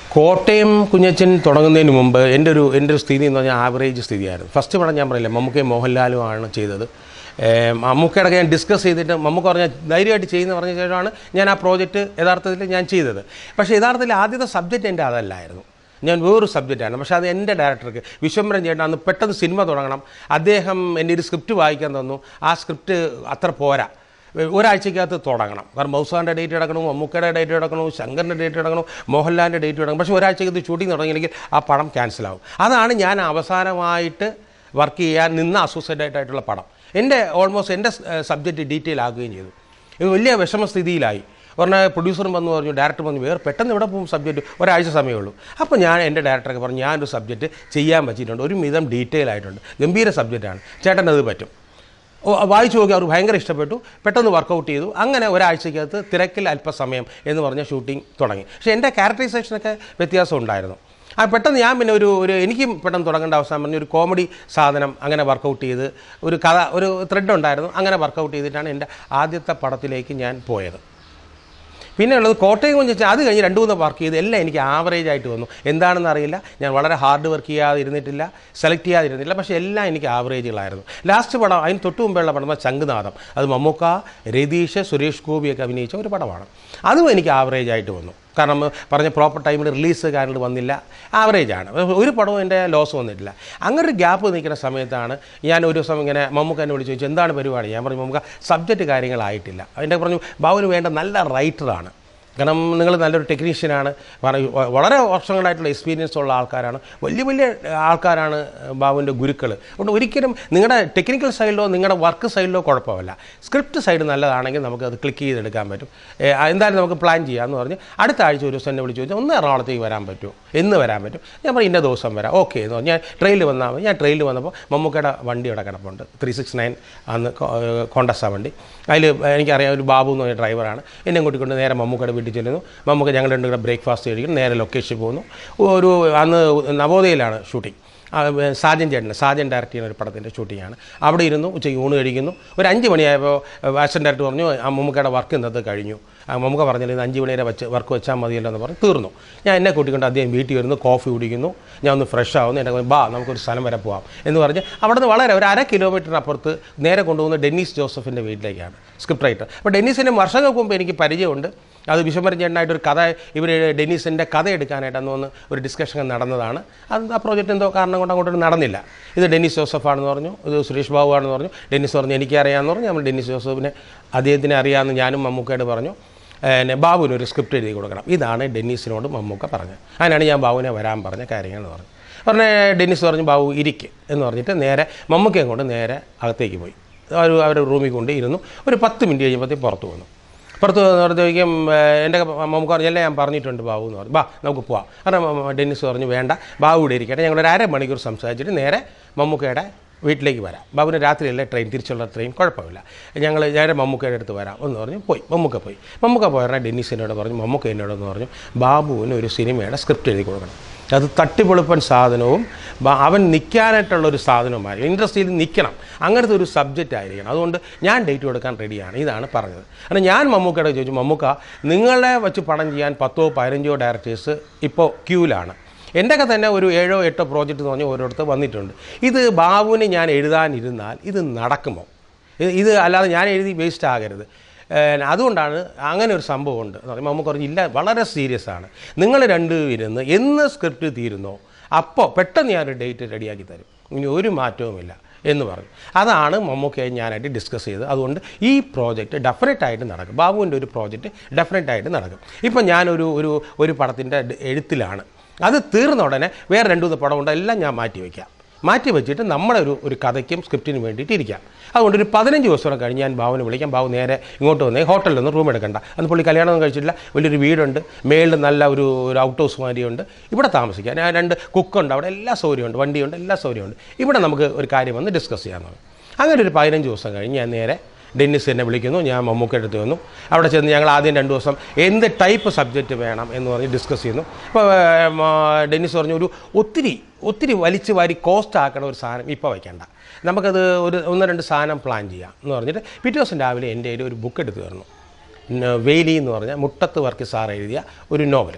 കോട്ടയം കുഞ്ഞച്ചൻ തുടങ്ങുന്നതിന് മുമ്പ് എൻ്റെ ഒരു എൻ്റെ ഒരു സ്ഥിതി എന്ന് പറഞ്ഞാൽ ആവറേജ് സ്ഥിതിയായിരുന്നു ഫസ്റ്റ് പടം ഞാൻ പറയില്ല മമ്മൂക്കയും മോഹൻലാലുമാണ് ചെയ്തത് ഏം, മമ്മൂക്കയുടെ ഞാൻ ഡിസ്കസ് ചെയ്തിട്ട് മമ്മൂക്ക പറഞ്ഞ ധൈര്യമായിട്ട് ചെയ്യുന്ന പറഞ്ഞ ശേഷമാണ് ഞാൻ ആ പ്രോജക്റ്റ് യഥാർത്ഥത്തിൽ ഞാൻ ചെയ്തത് പക്ഷേ യഥാർത്ഥത്തിൽ ആദ്യത്തെ സബ്ജക്റ്റ് എൻ്റെ അതല്ലായിരുന്നു ഞാൻ വേറൊരു സബ്ജക്റ്റാണ് പക്ഷേ അത് എൻ്റെ ഡയറക്ടർക്ക് വിശ്വംബരൻ ചേട്ടൻ അന്ന് പെട്ടെന്ന് സിനിമ തുടങ്ങണം അദ്ദേഹം എൻ്റെ ഒരു സ്ക്രിപ്റ്റ് വായിക്കാൻ തന്നു ആ സ്ക്രിപ്റ്റ് അത്ര പോരാ ഒരാഴ്ചക്കകത്ത് തുടങ്ങണം കാരണം മൗസാറിൻ്റെ ഡേറ്റ് കിടക്കണം മമ്മൂക്കയുടെ ഡേറ്റ് കിടക്കണം ശങ്കറിൻ്റെ ഡേറ്റ് കിടക്കണം മോഹൻലാലിൻ്റെ ഡേറ്റ് കിടക്കണം പക്ഷേ ഒരാഴ്ചക്കകത്ത് ഷൂട്ടിംഗ് തുടങ്ങിയില്ലെങ്കിൽ ആ പടം ക്യാൻസലാവും അതാണ് ഞാൻ അവസാനമായിട്ട് വർക്ക് ചെയ്യാൻ നിന്ന അസോസിയേറ്റഡ് ആയിട്ടുള്ള പടം എൻ്റെ ഓൾമോസ്റ്റ് എൻ്റെ സബ്ജക്റ്റ് ഡീറ്റെയിൽ ആകുകയും ചെയ്തു ഇത് വലിയ വിഷമസ്ഥിതിയിലായി പറഞ്ഞാൽ പ്രൊഡ്യൂസറും വന്ന് പറഞ്ഞു ഡയറക്ടർ പറഞ്ഞു വേറെ പെട്ടെന്ന് ഇവിടെ പോകും സബ്ജക്റ്റ് ഒരാഴ്ച സമയമേ ഉള്ളൂ അപ്പോൾ ഞാൻ എൻ്റെ ഡയറക്ടറൊക്കെ പറഞ്ഞു ഞാനൊരു സബ്ജക്റ്റ് ചെയ്യാൻ പറ്റിയിട്ടുണ്ട് ഒരു മിതം ഡീറ്റെയിൽ ആയിട്ടുണ്ട് ഗംഭീര സബ്ജക്റ്റാണ് ചേട്ടൻ അത് പറ്റും ഓ, വായിച്ചു നോക്കി അവർ ഭയങ്കര ഇഷ്ടപ്പെട്ടു പെട്ടെന്ന് വർക്കൗട്ട് ചെയ്തു അങ്ങനെ ഒരാഴ്ചക്കകത്ത് തിരക്കിൽ അല്പസമയം എന്ന് പറഞ്ഞ ഷൂട്ടിംഗ് തുടങ്ങി പക്ഷേ എൻ്റെ ക്യാരക്ടറൈസേഷനൊക്കെ വ്യത്യാസം ഉണ്ടായിരുന്നു ആ പെട്ടെന്ന് ഞാൻ പിന്നെ ഒരു ഒരു എനിക്കും പെട്ടെന്ന് തുടങ്ങേണ്ട അവസാനം പറഞ്ഞ ഒരു കോമഡി സാധനം അങ്ങനെ വർക്കൗട്ട് ചെയ്ത് ഒരു കഥ ഒരു ത്രെഡ് ഉണ്ടായിരുന്നു അങ്ങനെ വർക്കൗട്ട് ചെയ്തിട്ടാണ് എൻ്റെ ആദ്യത്തെ പടത്തിലേക്ക് ഞാൻ പോയത് പിന്നെ ഉള്ളത് കോട്ടയം കുഞ്ഞ് അത് കഴിഞ്ഞ് രണ്ട് മൂന്ന് വർക്ക് ചെയ്ത് എല്ലാം എനിക്ക് ആവറേജ് ആയിട്ട് വന്നു എന്താണെന്ന് അറിയില്ല ഞാൻ വളരെ ഹാർഡ് വർക്ക് ചെയ്യാതെ ഇരുന്നിട്ടില്ല സെലക്ട് ചെയ്യാതെ ഇരുന്നില്ല പക്ഷേ എല്ലാം എനിക്ക് ആവറേജുകളായിരുന്നു ലാസ്റ്റ് പടം അതിന് തൊട്ട് മുമ്പുള്ള പടം ചങ്കുനാഥം അത് മമ്മൂക്ക രതീഷ് സുരേഷ് ഗോപിയൊക്കെ അഭിനയിച്ച ഒരു പടമാണ് അതും എനിക്ക് ആവറേജ് ആയിട്ട് വന്നു കാരണം പറഞ്ഞ പ്രോപ്പർ ടൈമിൽ റിലീസ് കാര്യങ്ങൾ വന്നില്ല ആവറേജാണ് ഒരു പടവും എൻ്റെ ലോസ് വന്നിട്ടില്ല അങ്ങനെ ഒരു ഗ്യാപ്പ് നിൽക്കുന്ന സമയത്താണ് ഞാൻ ഒരു ദിവസം ഇങ്ങനെ മമ്മൂക്ക എന്നെ വിളിച്ച് ചോദിച്ചു എന്താണ് പരിപാടി ഞാൻ പറഞ്ഞു മമ്മൂക്ക സബ്ജക്റ്റ് കാര്യങ്ങളായിട്ടില്ല അതിൻ്റെ പറഞ്ഞു ബാബുവിന് വേണ്ട നല്ല റൈറ്ററാണ് കാരണം നിങ്ങൾ നല്ലൊരു ടെക്നീഷ്യനാണ് കാരണം വ- വളരെ വർഷങ്ങളായിട്ടുള്ള എക്സ്പീരിയൻസ് ഉള്ള ആൾക്കാരാണ് വലിയ വലിയ ആൾക്കാരാണ് ബാബുവിൻ്റെ ഗുരുക്കൾ അതുകൊണ്ട് ഒരിക്കലും നിങ്ങളുടെ ടെക്നിക്കൽ സൈഡിലോ നിങ്ങളുടെ വർക്ക് സൈഡിലോ കുഴപ്പമില്ല സ്ക്രിപ്റ്റ് സൈഡ് നല്ലതാണെങ്കിൽ നമുക്ക് അത് ക്ലിക്ക് ചെയ്തെടുക്കാൻ പറ്റും ഏ, എന്തായാലും നമുക്ക് പ്ലാൻ ചെയ്യാമെന്ന് പറഞ്ഞ് അടുത്ത ആഴ്ച ഒരു ദിവസം എന്നെ വിളിച്ച് ചോദിച്ചാൽ ഒന്ന് എറണാകുളത്തേക്ക് വരാൻ പറ്റുമോ എന്ന് വരാൻ പറ്റും ഞാൻ പറഞ്ഞു ഇന്ന ദിവസം വരാം ഓക്കെ എന്ന് പറഞ്ഞു ഞാൻ ട്രെയിനിൽ വന്നാൽ മതി ഞാൻ ട്രെയിനിൽ വന്നപ്പോൾ മമ്മൂക്കയുടെ വണ്ടി അവിടെ കിടപ്പുണ്ട് ത്രീ സിക്സ് നയൻ അന്ന് കോണ്ടസ വണ്ടി അതിൽ എനിക്കറിയാം ഒരു ബാബു എന്ന് പറഞ്ഞ ഡ്രൈവറാണ് എന്നെ കൂട്ടിക്കൊണ്ട് നേരെ മമ്മൂക്കയുടെ വീട്ടിൽ ചെല്ലുന്നു മമ്മൂക്ക ഞങ്ങൾ രണ്ടും കൂടെ ബ്രേക്ക്ഫാസ്റ്റ് കഴിക്കുന്നു നേരെ ലൊക്കേഷനിൽ പോകുന്നു ഒരു അന്ന് നവോദയയിലാണ് ഷൂട്ടിംഗ് ആ, ഏ, സാജൻ ചേട്ടൻ സാജൻ ഡയറക്റ്റ് ചെയ്യുന്ന ഒരു പടത്തിൻ്റെ ഷൂട്ടിങ്ങാണ് അവിടെ ഇരുന്നു ഉച്ചയ്ക്ക് ഊണ് കഴിക്കുന്നു ഒരു അഞ്ച് മണിയായപ്പോൾ അസിസ്റ്റൻ്റ് ഡയറക്ടർ പറഞ്ഞു ആ മമ്മൂക്കയുടെ വർക്ക് ഇന്നത്തെ കഴിഞ്ഞു ആ മമ്മൂക്ക പറഞ്ഞില്ല ഇത് അഞ്ച് മണി വരെ വെച്ച് വർക്ക് വെച്ചാൽ മതിയല്ലോ എന്ന് പറഞ്ഞ് തീർന്നു ഞാൻ എന്നെ കൂട്ടിക്കൊണ്ട് അദ്ദേഹം വീട്ടിൽ വരുന്നു കോഫി കുടിക്കുന്നു ഞാൻ ഒന്ന് ഫ്രഷ് ആവുന്നു എന്നെ ബാ നമുക്കൊരു സ്ഥലം വരെ പോകാം എന്ന് പറഞ്ഞ് അവിടെ നിന്ന് വളരെ ഒരു അര കിലോമീറ്ററിനപ്പുറത്ത് നേരെ കൊണ്ടുപോകുന്ന ഡെന്നീസ് ജോസഫിൻ്റെ വീട്ടിലേക്കാണ് സ്ക്രിപ്റ്റ് റൈറ്റർ അപ്പോൾ ഡെന്നീസിൻ്റെ വർഷങ്ങൾക്ക് മുമ്പ് എനിക്ക് പരിചയമുണ്ട് അത് വിശ്വംഭരൻ ചേട്ടനായിട്ട് ഒരു കഥ ഇവർ ഡെന്നീസിൻ്റെ കഥ എടുക്കാനായിട്ട് അന്ന് വന്ന് ഒരു ഡിസ്കഷൻ നടന്നതാണ് അത് ആ പ്രോജക്റ്റ് എന്തോ കാരണം കൊണ്ട് അങ്ങോട്ട് നടന്നില്ല ഇത് ഡെന്നിസ് ജോസഫ് ആണെന്ന് പറഞ്ഞു ഇത് സുരേഷ് ബാബു ആണെന്ന് പറഞ്ഞു ഡെന്നിസ് പറഞ്ഞു എനിക്കറിയാമെന്ന് പറഞ്ഞു നമ്മൾ ഡെന്നിസ് ജോസഫിനെ അദ്ദേഹത്തിനെ അറിയാമെന്ന് ഞാനും മമ്മൂക്കയോട് പറഞ്ഞു പിന്നെ ബാബുവിന് ഒരു സ്ക്രിപ്റ്റ് എഴുതി കൊടുക്കണം ഇതാണ് ഡെന്നീസിനോട് മമ്മൂക്ക പറഞ്ഞത് അതിനാണ് ഞാൻ ബാബുവിനെ വരാൻ പറഞ്ഞ കാര്യങ്ങൾ പറഞ്ഞു പറഞ്ഞ ഡെന്നിസ് പറഞ്ഞു ബാബു ഇരിക്ക് എന്ന് പറഞ്ഞിട്ട് നേരെ മമ്മൂക്കയും കൊണ്ട് നേരെ അകത്തേക്ക് പോയി ഒരു അവരുടെ റൂമിൽ കൊണ്ട് ഇരുന്നു ഒരു പത്ത് മിനിറ്റ് കഴിയുമ്പോഴത്തേക്ക് പുറത്ത് വന്നു പുറത്ത് പറഞ്ഞപ്പോഴേക്കും എൻ്റെ നമുക്ക് പറഞ്ഞു എല്ലാം ഞാൻ പറഞ്ഞിട്ടുണ്ട് ബാബു എന്ന് പറഞ്ഞു ബാ നമുക്ക് പോവാം കാരണം മ- ഡെന്നിസ് പറഞ്ഞു വേണ്ട ബാബു ഇവിടെ ഇരിക്കട്ടെ ഞങ്ങൾ ഒരു അരമണിക്കൂർ സംസാരിച്ചിട്ട് നേരെ മമ്മൂക്കയുടെ വീട്ടിലേക്ക് വരാം ബാബുവിന് രാത്രിയല്ലേ ട്രെയിൻ തിരിച്ചുള്ള ട്രെയിൻ കുഴപ്പമില്ല ഞങ്ങൾ നേരെ മമ്മൂക്കയുടെ അടുത്ത് വരാം എന്ന് പറഞ്ഞു പോയി മമ്മൂക്ക പോയി മമ്മൂക്ക പോയാൽ ഡെന്നിസ് എന്നോട് പറഞ്ഞു മമ്മൂക്ക എന്നോടെന്ന് പറഞ്ഞു ബാബുവിന് ഒരു സിനിമയുടെ സ്ക്രിപ്റ്റ് എഴുതി കൊടുക്കണം അത് തട്ടിപ്പൊളിപ്പൻ സാധനവും ബ- അവൻ നിൽക്കാനായിട്ടുള്ള ഒരു സാധനവുമായി ഇൻഡസ്ട്രിയിൽ നിൽക്കണം അങ്ങനത്തെ ഒരു സബ്ജക്റ്റ് ആയിരിക്കണം അതുകൊണ്ട് ഞാൻ ഡേറ്റ് കൊടുക്കാൻ റെഡിയാണ് ഇതാണ് പറഞ്ഞത് കാരണം ഞാൻ മമ്മൂക്കയുടെ ചോദിച്ചു മമ്മൂക്ക നിങ്ങളെ വെച്ച് പടം ചെയ്യാൻ പത്തോ പതിനഞ്ചോ ഡയറക്ടേഴ്സ് ഇപ്പോൾ ക്യൂവിലാണ് എൻ്റെയൊക്കെ തന്നെ ഒരു ഏഴോ എട്ടോ പ്രോജക്റ്റ് എന്ന് പറഞ്ഞ് ഓരോരുത്തർ വന്നിട്ടുണ്ട് ഇത് ബാബുവിന് ഞാൻ എഴുതാനിരുന്നാൽ ഇത് നടക്കുമോ ഇത് ഇത് അല്ലാതെ ഞാൻ എഴുതി വേസ്റ്റ് ആകരുത് ഏഹ് അതുകൊണ്ടാണ് അങ്ങനെ ഒരു സംഭവമുണ്ട് എന്ന് പറയുമ്പോൾ നമുക്ക് പറഞ്ഞു ഇല്ല വളരെ സീരിയസ് ആണ് നിങ്ങൾ രണ്ടും ഇരുന്ന് എന്ന് സ്ക്രിപ്റ്റ് തീരുന്നോ അപ്പോൾ പെട്ടെന്ന് ഞാനൊരു ഡേറ്റ് റെഡിയാക്കി തരും ഇനി ഒരു മാറ്റവുമില്ല എന്ന് പറഞ്ഞു അതാണ് മമ്മൂക്കയെ ഞാനായിട്ട് ഡിസ്കസ് ചെയ്തത് അതുകൊണ്ട് ഈ പ്രോജക്റ്റ് ഡെഫിനറ്റ് ആയിട്ട് നടക്കും ബാബുവിൻ്റെ ഒരു പ്രോജക്റ്റ് ഡെഫിനറ്റ് ആയിട്ട് നടക്കും ഇപ്പം ഞാനൊരു ഒരു ഒരു പടത്തിൻ്റെ എഴുത്തിലാണ് അത് തീർന്ന ഉടനെ വേറെ രണ്ടു മൂന്ന് പടമുണ്ട് എല്ലാം ഞാൻ മാറ്റി വയ്ക്കാം മാറ്റി വെച്ചിട്ട് നമ്മുടെ ഒരു ഒരു കഥയ്ക്കും സ്ക്രിപ്റ്റിനും വേണ്ടിയിട്ട് ഇരിക്കാം അതുകൊണ്ട് ഒരു പതിനഞ്ച് ദിവസം കഴിഞ്ഞ് ഞാൻ ബാബുവിനെ വിളിക്കാം ബാബു നേരെ ഇങ്ങോട്ട് വന്നേ ഹോട്ടലിൽ നിന്ന് റൂം എടുക്കണ്ട അന്ന് പുള്ളി കല്യാണമൊന്നും കഴിച്ചിട്ടില്ല വലിയൊരു വീടുണ്ട് മേളിൽ നല്ല ഒരു ഒരു ഔട്ട് ഹൗസ് മാതിരിയുണ്ട് ഇവിടെ താമസിക്കാം ഞാൻ രണ്ട് കുക്കുണ്ട് അവിടെ എല്ലാ സൗകര്യമുണ്ട് വണ്ടിയുണ്ട് എല്ലാ സൗകര്യമുണ്ട് ഇവിടെ നമുക്ക് ഒരു കാര്യം വന്ന് ഡിസ്കസ് ചെയ്യാമെന്ന് അങ്ങനെ ഒരു പതിനഞ്ച് ദിവസം കഴിഞ്ഞ് ഞാൻ നേരെ ഡെന്നിസ് എന്നെ വിളിക്കുന്നു ഞാൻ മമ്മൂക്കയുടെ അടുത്ത് വന്നു അവിടെ ചെന്ന് ഞങ്ങൾ ആദ്യം രണ്ട് ദിവസം എന്ത് ടൈപ്പ് സബ്ജക്റ്റ് വേണം എന്ന് പറഞ്ഞ് ഡിസ്കസ് ചെയ്യുന്നു അപ്പോൾ ഡെന്നിസ് പറഞ്ഞു ഒരു ഒത്തിരി ഒത്തിരി വലിച്ചു വാരി കോസ്റ്റ് ആക്കണ ഒരു സാധനം ഇപ്പോൾ വയ്ക്കണ്ട നമുക്കത് ഒരു ഒന്ന് രണ്ട് സാധനം പ്ലാൻ ചെയ്യാം എന്ന് പറഞ്ഞിട്ട് പിറ്റേ ദിവസം രാവിലെ എൻ്റെ കയ്യിൽ ഒരു ബുക്ക് എടുത്ത് തന്നു ന- വേലി എന്ന് പറഞ്ഞാൽ മുട്ടത്ത് വർക്കി സാർ എഴുതിയ ഒരു നോവൽ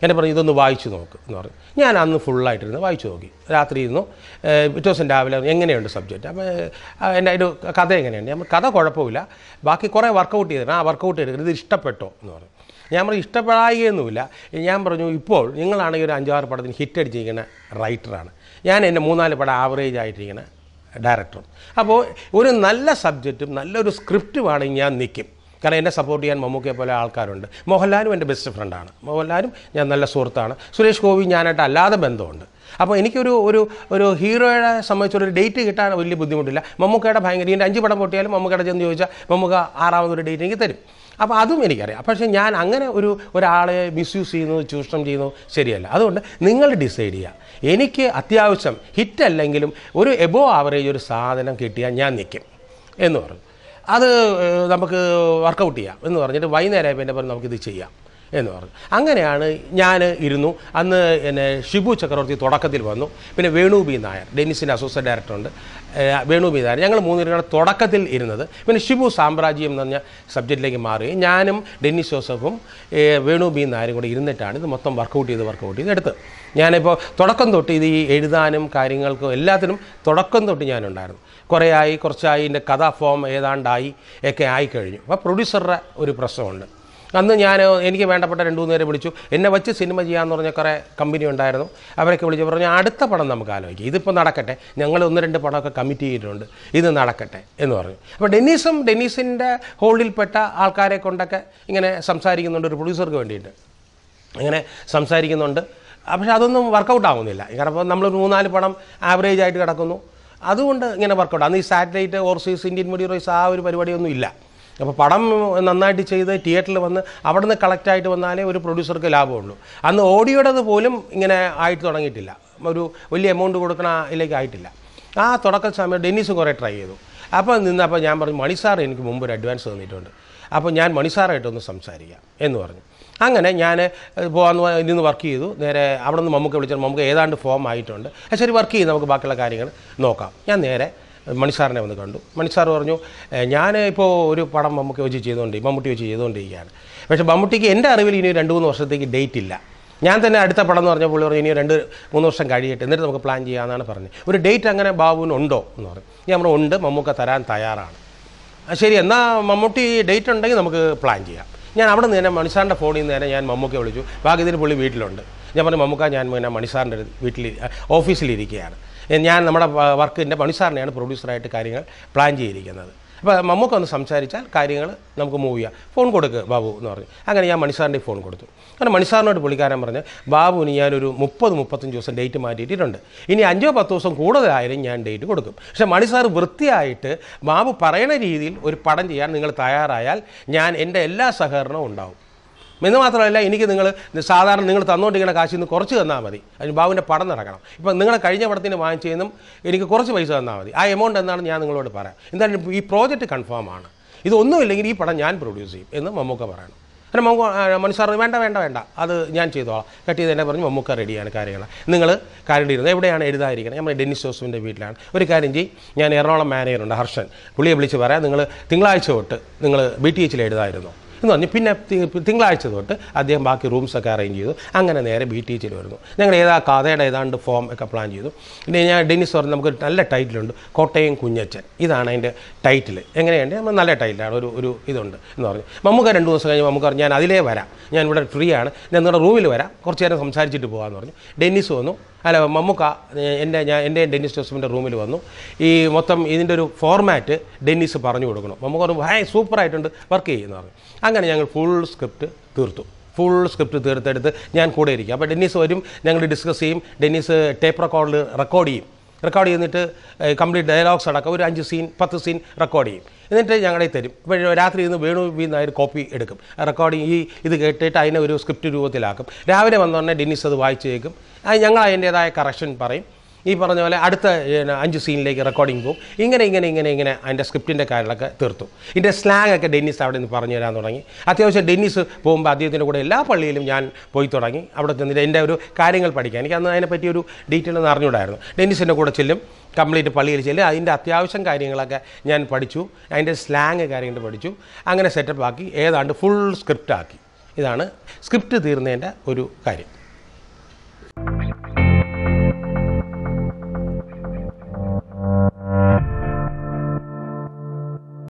എന്നെ പറഞ്ഞു ഇതൊന്ന് വായിച്ചു നോക്ക് എന്ന് പറഞ്ഞു ഞാൻ അന്ന് ഫുള്ളായിട്ടിരുന്ന് വായിച്ചു നോക്കി രാത്രി ഇരുന്നു ഏഹ് പിറ്റേ ദിവസം രാവിലെ എങ്ങനെയുണ്ട് സബ്ജക്റ്റ് അപ്പോൾ എൻ്റെ അതിൻ്റെ കഥ എങ്ങനെയുണ്ട് ഞാൻ പറഞ്ഞു, കഥ കുഴപ്പമില്ല ബാക്കി കുറേ വർക്കൗട്ട് ചെയ്തിട്ടുണ്ട് ആ വർക്കൗട്ട് ചെയ്തിട്ട് ഇത് ഇഷ്ടപ്പെട്ടോ എന്ന് പറഞ്ഞു ഞാൻ പറഞ്ഞു ഇഷ്ടപ്പെടായികയൊന്നുമില്ല ഞാൻ പറഞ്ഞു ഇപ്പോൾ നിങ്ങളാണെങ്കിൽ ഒരു അഞ്ചാറ് പടത്തിന് ഹിറ്റ് അടിച്ചിരിക്കുന്ന റൈറ്ററാണ് ഞാൻ എൻ്റെ മൂന്നാല് പടം ആവറേജ് ആയിട്ടിരിക്കുന്ന ഡയറക്ടറും അപ്പോൾ ഒരു നല്ല സബ്ജക്റ്റും നല്ലൊരു സ്ക്രിപ്റ്റുമാണെങ്കിൽ ഞാൻ നിൽക്കും കാരണം എന്നെ സപ്പോർട്ട് ചെയ്യാൻ മമ്മൂക്കയെ പോലെ ആൾക്കാരുണ്ട് മോഹൻലാലും എൻ്റെ ബെസ്റ്റ് ഫ്രണ്ടാണ് മോഹൻലാലും ഞാൻ നല്ല സുഹൃത്താണ് സുരേഷ് ഗോപി ഞാനായിട്ട് അല്ലാതെ ബന്ധമുണ്ട് അപ്പോൾ എനിക്കൊരു ഒരു ഒരു ഹീറോയെ സംബന്ധിച്ചൊരു ഡേറ്റ് കിട്ടാൻ വലിയ ബുദ്ധിമുട്ടില്ല മമ്മൂക്കയുടെ ഭയങ്കര ഇതിൻ്റെ അഞ്ച് പടം പൊട്ടിയാലും മമ്മൂക്കയുടെ ചെന്ന് ചോദിച്ചാൽ മമ്മൂക്ക ആറാമതൊരു ഡേറ്റ് എനിക്ക് തരും അപ്പോൾ അതും എനിക്കറിയാം പക്ഷേ ഞാൻ അങ്ങനെ ഒരു ഒരാളെ മിസ്യൂസ് ചെയ്യുന്നു ചൂഷണം ചെയ്യുന്നു ശരിയല്ല അതുകൊണ്ട് നിങ്ങൾ ഡിസൈഡ് ചെയ്യുക എനിക്ക് അത്യാവശ്യം ഹിറ്റ് അല്ലെങ്കിലും ഒരു എബോ ആവറേജ് ഒരു സാധനം കിട്ടിയാൽ ഞാൻ നിൽക്കും എന്ന് പറഞ്ഞു അത് ഏഹ്, നമുക്ക് വർക്കൗട്ട് ചെയ്യാം എന്ന് പറഞ്ഞിട്ട് വൈകുന്നേരം പിന്നെ പറഞ്ഞു നമുക്കിത് ചെയ്യാം എന്ന് പറഞ്ഞു അങ്ങനെയാണ് ഞാൻ ഇരുന്നു അന്ന് എന്നെ ഷിബു ചക്രവർത്തി തുടക്കത്തിൽ വന്നു പിന്നെ വേണു ബി നായർ ഡെന്നിസിൻ്റെ അസോസിയേറ്റ് ഡയറക്ടറുണ്ട് ഏഹ്, വേണു ബി നായർ ഞങ്ങൾ മൂന്നുപേരും തുടക്കത്തിൽ ഇരുന്നത് പിന്നെ ഷിബു സാമ്രാജ്യം എന്ന് പറഞ്ഞ സബ്ജക്റ്റിലേക്ക് മാറുകയും ഞാനും ഡെന്നിസ് ജോസഫും ഏഹ്, വേണു ബി നായരും കൂടെ ഇരുന്നിട്ടാണ് ഇത് മൊത്തം വർക്കൗട്ട് ചെയ്ത് വർക്കൗട്ട് ചെയ്ത് എടുത്തത് ഞാനിപ്പോൾ തുടക്കം തൊട്ട് ഇത് ഈ എഴുതാനും കാര്യങ്ങൾക്കും എല്ലാത്തിനും തുടക്കം തൊട്ട് ഞാനുണ്ടായിരുന്നു കുറേ ആയി കുറച്ചായി ഇതിൻ്റെ കഥാ ഫോം ഏതാണ്ടായി ഒക്കെ ആയിക്കഴിഞ്ഞു അപ്പോൾ പ്രൊഡ്യൂസറുടെ ഒരു പ്രശ്നമുണ്ട് അന്ന് ഞാൻ എനിക്ക് വേണ്ടപ്പെട്ട രണ്ട് മൂന്ന് പേരെ വിളിച്ചു എന്നെ വെച്ച് സിനിമ ചെയ്യാമെന്ന് പറഞ്ഞ കുറേ കമ്പനി ഉണ്ടായിരുന്നു അവരൊക്കെ വിളിച്ച് പറഞ്ഞു അടുത്ത പടം നമുക്ക് ആലോചിക്കാം ഇതിപ്പോൾ നടക്കട്ടെ ഞങ്ങൾ ഒന്ന് രണ്ട് പടമൊക്കെ കമ്മിറ്റ് ചെയ്തിട്ടുണ്ട് ഇത് നടക്കട്ടെ എന്ന് പറഞ്ഞു അപ്പോൾ ഡെന്നീസും ഡെന്നീസിൻ്റെ ഹോൾഡിൽപ്പെട്ട ആൾക്കാരെ കൊണ്ടൊക്കെ ഇങ്ങനെ സംസാരിക്കുന്നുണ്ട് ഒരു പ്രൊഡ്യൂസർക്ക് വേണ്ടിയിട്ട് അങ്ങനെ സംസാരിക്കുന്നുണ്ട് പക്ഷേ അതൊന്നും വർക്കൗട്ട് ആവുന്നില്ല കാരണം ഇപ്പോൾ നമ്മൾ മൂന്നാല് പടം ആവറേജ് ആയിട്ട് കിടക്കുന്നു അതുകൊണ്ട് ഇങ്ങനെ വർക്കൗട്ട് അന്ന് ഈ satellite overseas Indian media rights ആ ഒരു പരിപാടിയൊന്നും ഇല്ല അപ്പോൾ പടം നന്നായിട്ട് ചെയ്ത് തിയേറ്ററിൽ വന്ന് അവിടെ നിന്ന് കളക്റ്റായിട്ട് വന്നാലേ ഒരു പ്രൊഡ്യൂസർക്ക് ലാഭമുള്ളൂ അന്ന് ഓഡിയോയുടേത് പോലും ഇങ്ങനെ ആയിട്ട് തുടങ്ങിയിട്ടില്ല ഒരു വലിയ എമൗണ്ട് കൊടുക്കണ ഇതിലേക്ക് ആയിട്ടില്ല ആ തുടക്ക സമയം ഡെന്നീസും കുറേ ട്രൈ ചെയ്തു അപ്പോൾ നിന്നപ്പോൾ ഞാൻ പറഞ്ഞു മണി സാർ എനിക്ക് മുമ്പ് ഒരു അഡ്വാൻസ് തന്നിട്ടുണ്ട് അപ്പോൾ ഞാൻ മണിസാറായിട്ടൊന്ന് സംസാരിക്കാം എന്ന് പറഞ്ഞു അങ്ങനെ ഞാൻ പോകാന്ന് നിന്ന് വർക്ക് ചെയ്തു നേരെ അവിടെ നിന്ന് മമ്മൂക്ക വിളിച്ചാൽ മമ്മൂക്ക ഏതാണ്ട് ഫോം ആയിട്ടുണ്ട് ആ, ശരി വർക്ക് ചെയ്ത് നമുക്ക് ബാക്കിയുള്ള കാര്യങ്ങൾ നോക്കാം ഞാൻ നേരെ മണിസാറിനെ വന്ന് കണ്ടു മണിസാർ പറഞ്ഞു "ഏ, ഞാൻ ഇപ്പോൾ ഒരു പടം മമ്മൂക്ക വെച്ച് ചെയ്തുകൊണ്ട് മമ്മൂട്ടി വെച്ച് ചെയ്തുകൊണ്ടിരിക്കുകയാണ് പക്ഷേ മമ്മൂട്ടിക്ക് എൻ്റെ അറിവിൽ ഇനി രണ്ട് മൂന്ന് വർഷത്തേക്ക് ഡേറ്റ് ഇല്ല ഞാൻ തന്നെ അടുത്ത പടം എന്ന് പറഞ്ഞപ്പോൾ പുള്ളി പറഞ്ഞു ഇനി രണ്ട് മൂന്ന് വർഷം കഴിയട്ടെ എന്നിട്ട് നമുക്ക് പ്ലാൻ ചെയ്യാമെന്നാണ് പറഞ്ഞത് ഒരു ഡേറ്റ് അങ്ങനെ ബാബുവിന് ഉണ്ടോ എന്ന് പറഞ്ഞു ഞാൻ പറഞ്ഞു ഉണ്ട് മമ്മൂക്ക തരാൻ തയ്യാറാണ് ആ, ശരി എന്നാൽ മമ്മൂട്ടി ഡേറ്റ് ഉണ്ടെങ്കിൽ നമുക്ക് പ്ലാൻ ചെയ്യാം ഞാൻ അവിടെ നിന്ന് തന്നെ മണിസാറിൻ്റെ ഫോണിൽ നിന്ന് തന്നെ ഞാൻ മമ്മൂക്കെ വിളിച്ചു ഭാഗ്യത്തിന് പുള്ളി വീട്ടിലുണ്ട് ഞാൻ പറഞ്ഞു മമ്മൂക്ക ഞാൻ പിന്നെ മണിസാറിൻ്റെ വീട്ടിൽ ഓഫീസിലിരിക്കുകയാണ് ഏ, ഞാൻ നമ്മുടെ വർക്കിൻ്റെ മണിസാറിനെയാണ് പ്രൊഡ്യൂസറായിട്ട് കാര്യങ്ങൾ പ്ലാൻ ചെയ്തിരിക്കുന്നത് അപ്പോൾ മമ്മൂക്ക ഒന്ന് സംസാരിച്ചാൽ കാര്യങ്ങൾ നമുക്ക് മൂവ് ചെയ്യാം ഫോൺ കൊടുക്ക് ബാബു എന്ന് പറഞ്ഞു അങ്ങനെ ഞാൻ മണിസാറിൻ്റെ ഫോൺ കൊടുത്തു അങ്ങനെ മണിസാറിനോട് പുള്ളിക്കാരൻ പറഞ്ഞ് ബാബുവിന് ഞാനൊരു മുപ്പത് മുപ്പത്തഞ്ച് ദിവസം ഡേറ്റ് മാറ്റിയിട്ടുണ്ട് ഇനി അഞ്ചോ പത്തോ ദിവസം കൂടുതലായാലും ഞാൻ ഡേറ്റ് കൊടുക്കും പക്ഷേ മണിസാർ വൃത്തിയായിട്ട് ബാബു പറയുന്ന രീതിയിൽ ഒരു പടം ചെയ്യാൻ നിങ്ങൾ തയ്യാറായാൽ ഞാൻ എൻ്റെ എല്ലാ സഹകരണവും ഉണ്ടാവും എന്ന് മാത്രമല്ല എനിക്ക് നിങ്ങൾ സാധാരണ നിങ്ങൾ തന്നുകൊണ്ടിരിക്കുന്ന കാശിൽ നിന്ന് കുറച്ച് തന്നാൽ മതി അതിന് ബാബുവിൻ്റെ പടം നടക്കണം ഇപ്പം നിങ്ങളെ കഴിഞ്ഞ പടത്തിന് വാങ്ങിച്ചതെന്നും എനിക്ക് കുറച്ച് പൈസ തന്നാൽ മതി ആ എമൗണ്ട് എന്താണെന്ന് ഞാൻ നിങ്ങളോട് പറയാം എന്തായാലും ഈ പ്രോജക്റ്റ് കൺഫേം ആണ് ഇതൊന്നുമില്ലെങ്കിൽ ഈ പടം ഞാൻ പ്രൊഡ്യൂസ് ചെയ്യും എന്ന് മമ്മൂക്ക പറയണം അങ്ങനെ മമ്മൂക്ക മനുഷ്യർ വേണ്ട വേണ്ട വേണ്ട അത് ഞാൻ ചെയ്തോളാം കട്ട് ചെയ്ത് എന്നെ പറഞ്ഞ് മമ്മൂക്ക റെഡിയാണ് കാര്യങ്ങൾ നിങ്ങൾ കാര്യം ഇരുന്നത് എവിടെയാണ് എഴുതാതിരിക്കുന്നത് നമ്മൾ ഡെന്നിസ് ജോസഫിൻ്റെ വീട്ടിലാണ് ഒരു കാര്യം ചെയ്യും ഞാൻ എറണാകുളം മാനേജറുണ്ട് ഹർഷൻ പുള്ളിയെ വിളിച്ച് പറയാം നിങ്ങൾ തിങ്കളാഴ്ച തൊട്ട് നിങ്ങൾ ബി ടി എച്ചിൽ എഴുതായിരുന്നു എന്ന് പറഞ്ഞു പിന്നെ തി- തിങ്കളാഴ്ച തൊട്ട് അദ്ദേഹം ബാക്കി റൂംസൊക്കെ അറേഞ്ച് ചെയ്തു അങ്ങനെ നേരെ ബി ടി എച്ചിൽ വരുന്നു ഞങ്ങൾ ഏതാ കഥയുടെ ഏതാണ്ട് ഫോം ഒക്കെ പ്ലാൻ ചെയ്തു പിന്നെ ഞാൻ ഡെന്നിസ് പറഞ്ഞു നമുക്കൊരു നല്ല ടൈറ്റിലുണ്ട് കോട്ടയം കുഞ്ഞച്ചൻ ഇതാണ് അതിൻ്റെ ടൈറ്റിൽ എങ്ങനെയുണ്ട് നമ്മൾ നല്ല ടൈറ്റിലാണ് ഒരു ഒരു ഇതുണ്ട് എന്ന് പറഞ്ഞു മമ്മൂക്ക രണ്ട് ദിവസം കഴിഞ്ഞ് മമ്മൂക്ക പറഞ്ഞു ഞാൻ അതിലേ വരാം ഞാൻ ഇവിടെ ഫ്രീ ആണ് ഞാൻ നിങ്ങളുടെ റൂമിൽ വരാം കുറച്ച് നേരം സംസാരിച്ചിട്ട് പോകാമെന്ന് പറഞ്ഞു ഡെന്നിസ് വന്നു അല്ല മമ്മൂക്ക ഏഹ്, എൻ്റെ ഞാൻ എൻ്റെ ഡെന്നിസ് ജോസഫിൻ്റെ റൂമിൽ വന്നു ഈ മൊത്തം ഇതിൻ്റെ ഒരു ഫോർമാറ്റ് ഡെന്നിസ് പറഞ്ഞു കൊടുക്കണം മമ്മൂക്ക പറഞ്ഞു ഹായ് സൂപ്പറായിട്ടുണ്ട് വർക്ക് ചെയ്യുമെന്ന് പറഞ്ഞു അങ്ങനെ ഞങ്ങൾ ഫുൾ സ്ക്രിപ്റ്റ് തീർത്തു ഫുൾ സ്ക്രിപ്റ്റ് തീർത്തെടുത്ത് ഞാൻ കൂടെ ഇരിക്കും അപ്പോൾ ഡെന്നിസ് വരും ഞങ്ങൾ ഡിസ്കസ് ചെയ്യും ഡെന്നിസ് ടേപ്പ് റെക്കോർഡിൽ റെക്കോർഡ് ചെയ്യും റെക്കോർഡ് ചെയ്തിട്ട് കംപ്ലീറ്റ് ഡയലോഗ്സ് അടക്കം ഒരു അഞ്ച് സീൻ പത്ത് സീൻ റെക്കോർഡ് ചെയ്യും എന്നിട്ട് ഞങ്ങളെ തരും ഇപ്പോൾ രാത്രി ഇന്ന് വേണു ബി നായർ കോപ്പി എടുക്കും റെക്കോർഡിങ് ഈ ഇത് കേട്ടിട്ട് അതിനെ ഒരു സ്ക്രിപ്റ്റ് രൂപത്തിലാക്കും രാവിലെ വന്ന ഉടനെ ഡെന്നിസ് അത് വായിച്ച് കേൾക്കും അത് ഞങ്ങൾ അതിൻ്റേതായ കറക്ഷൻ പറയും ഈ പറഞ്ഞ പോലെ അടുത്ത ഏഹ്, അഞ്ച് സീനിലേക്ക് റെക്കോർഡിംഗ് പോകും ഇങ്ങനെ ഇങ്ങനെ ഇങ്ങനെ ഇങ്ങനെ അതിൻ്റെ സ്ക്രിപ്റ്റിൻ്റെ കാര്യങ്ങളൊക്കെ തീർത്തു ഇതിൻ്റെ സ്ലാങ് ഒക്കെ ഡെന്നിസ് അവിടെ നിന്ന് പറഞ്ഞു തരാൻ തുടങ്ങി അത്യാവശ്യം ഡെന്നിസ് പോകുമ്പോൾ അദ്ദേഹത്തിൻ്റെ കൂടെ എല്ലാ പള്ളിയിലും ഞാൻ പോയി തുടങ്ങി അവിടെ ചെന്നിട്ട് എൻ്റെ ഒരു കാര്യങ്ങൾ പഠിക്കാൻ എനിക്ക് അന്ന് അതിനെപ്പറ്റി ഒരു ഡീറ്റെയിൽ ഒന്നും അറിഞ്ഞൂടായിരുന്നു ഡെന്നിസിൻ്റെ കൂടെ ചെല്ലും കംപ്ലീറ്റ് പള്ളിയിൽ ചെല്ലും അതിൻ്റെ അത്യാവശ്യം കാര്യങ്ങളൊക്കെ ഞാൻ പഠിച്ചു അതിൻ്റെ സ്ലാങ് കാര്യങ്ങൾ പഠിച്ചു അങ്ങനെ സെറ്റപ്പ് ആക്കി ഏതാണ്ട് ഫുൾ സ്ക്രിപ്റ്റ് ആക്കി ഇതാണ് സ്ക്രിപ്റ്റ് തീർന്നതിൻ്റെ ഒരു കാര്യം